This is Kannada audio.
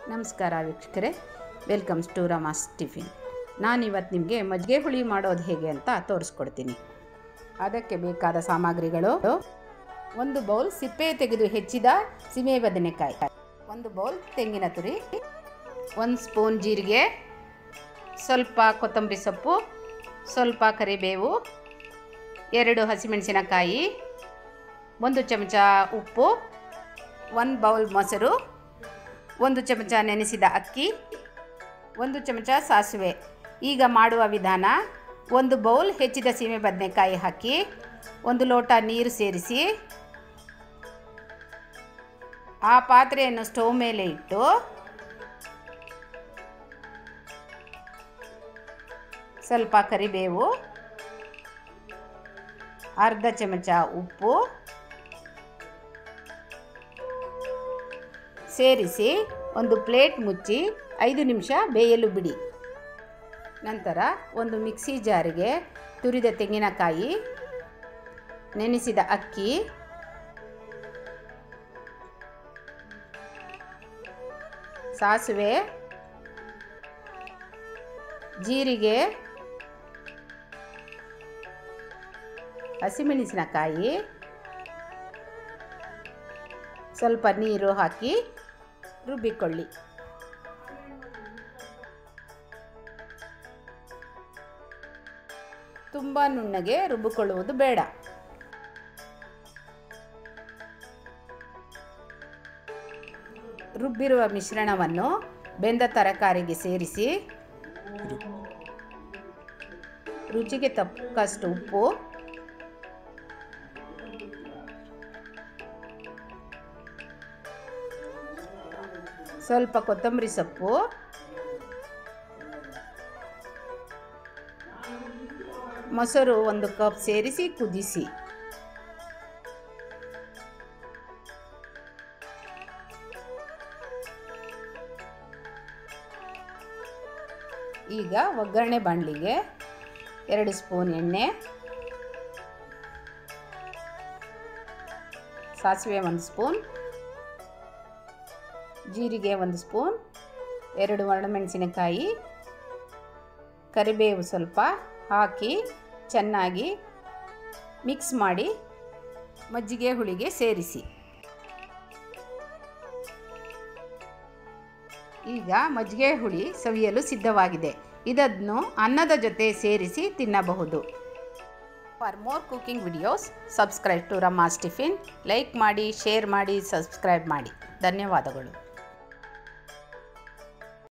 ನಮಸ್ಕಾರ ವೀಕ್ಷಕರೇ ವೆಲ್ಕಮ್ಸ್ ಟು ರಮಾಸ್ ಟಿಫಿನ್ ನಾನಿವತ್ತು ನಿಮಗೆ ಮಜ್ಜಿಗೆ ಹುಳಿ ಮಾಡೋದು ಹೇಗೆ ಅಂತ ತೋರಿಸ್ಕೊಡ್ತೀನಿ ಅದಕ್ಕೆ ಬೇಕಾದ ಸಾಮಗ್ರಿಗಳು ಒಂದು ಬೌಲ್ ಸಿಪ್ಪೆ ತೆಗೆದು ಹೆಚ್ಚಿದ ಸೀಮೆ ಬದನೆಕಾಯಿ ಒಂದು ಬೌಲ್ ತೆಂಗಿನ ತುರಿ ಒಂದು ಸ್ಪೂನ್ ಜೀರಿಗೆ ಸ್ವಲ್ಪ ಕೊತ್ತಂಬರಿ ಸೊಪ್ಪು ಸ್ವಲ್ಪ ಕರಿಬೇವು ಎರಡು ಹಸಿಮೆಣಸಿನಕಾಯಿ ಒಂದು ಚಮಚ ಉಪ್ಪು ಒಂದು ಬೌಲ್ ಮೊಸರು ಒಂದು ಚಮಚ ನೆನೆಸಿದ ಅಕ್ಕಿ ಒಂದು ಚಮಚ ಸಾಸಿವೆ ಈಗ ಮಾಡುವ ವಿಧಾನ ಒಂದು ಬೌಲ್ ಹೆಚ್ಚಿದ ಸೀಮೆ ಬದನೆಕಾಯಿ ಹಾಕಿ ಒಂದು ಲೋಟ ನೀರು ಸೇರಿಸಿ ಆ ಪಾತ್ರೆಯನ್ನು ಸ್ಟವ್ ಮೇಲೆ ಇಟ್ಟು ಸ್ವಲ್ಪ ಕರಿಬೇವು ಅರ್ಧ ಚಮಚ ಉಪ್ಪು ಸೇರಿಸಿ ಒಂದು ಪ್ಲೇಟ್ ಮುಚ್ಚಿ ಐದು ನಿಮಿಷ ಬೇಯಲು ಬಿಡಿ ನಂತರ ಒಂದು ಮಿಕ್ಸಿ ಜಾರಿಗೆ ತುರಿದ ತೆಂಗಿನಕಾಯಿ ನೆನೆಸಿದ ಅಕ್ಕಿ ಸಾಸಿವೆ ಜೀರಿಗೆ ಹಸಿಮೆಣಸಿನಕಾಯಿ ಸ್ವಲ್ಪ ನೀರು ಹಾಕಿ ರುಬ್ಬಿಕೊಳ್ಳಿ ತುಂಬ ನುಣ್ಣಗೆ ರುಬ್ಬಿಕೊಳ್ಳುವುದು ಬೇಡ ರುಬ್ಬಿರುವ ಮಿಶ್ರಣವನ್ನು ಬೆಂದ ತರಕಾರಿಗೆ ಸೇರಿಸಿ ರುಚಿಗೆ ತಕ್ಕಷ್ಟು ಉಪ್ಪು ಸ್ವಲ್ಪ ಕೊತ್ತಂಬರಿ ಸೊಪ್ಪು ಮೊಸರು ಒಂದು ಕಪ್ ಸೇರಿಸಿ ಕುದಿಸಿ ಈಗ ಒಗ್ಗರಣೆ ಬಾಣಲಿಗೆ ಎರಡು ಸ್ಪೂನ್ ಎಣ್ಣೆ ಸಾಸಿವೆ ಒಂದು ಸ್ಪೂನ್ ಜೀರಿಗೆ ಒಂದು ಸ್ಪೂನ್ ಎರಡು ಒಣಮೆಣಸಿನಕಾಯಿ ಕರಿಬೇವು ಸ್ವಲ್ಪ ಹಾಕಿ ಚೆನ್ನಾಗಿ ಮಿಕ್ಸ್ ಮಾಡಿ ಮಜ್ಜಿಗೆ ಹುಳಿಗೆ ಸೇರಿಸಿ ಈಗ ಮಜ್ಜಿಗೆ ಹುಳಿ ಸವಿಯಲು ಸಿದ್ಧವಾಗಿದೆ ಇದನ್ನು ಅನ್ನದ ಜೊತೆ ಸೇರಿಸಿ ತಿನ್ನಬಹುದು for more cooking videos subscribe to Rama's tiffin like ಮಾಡಿ ಶೇರ್ ಮಾಡಿ ಸಬ್ಸ್ಕ್ರೈಬ್ ಮಾಡಿ ಧನ್ಯವಾದಗಳು